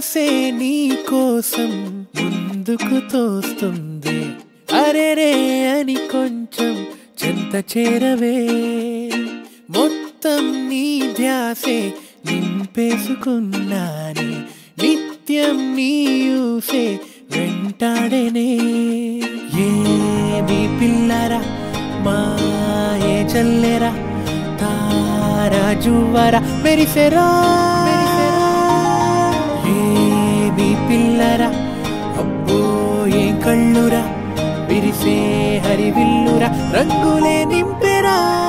శ్వాసే నీ కోసం ముందుకు తోస్తుంది అరెరే అని కొంచెం చెంత చేరవే మొత్తం నీ ధ్యాసే నింపేసుకున్నాని నిత్యం నీ యూసే వెంటాడేనే ఏమి పిల్లరా మాయే చల్లెరా తారా జువ్వరా మెరిసెరా ఏమి పిల్లరా అబ్బో ఏం కళ్ళురా విరిసే హరివిల్లురా రంగులే నింపెరా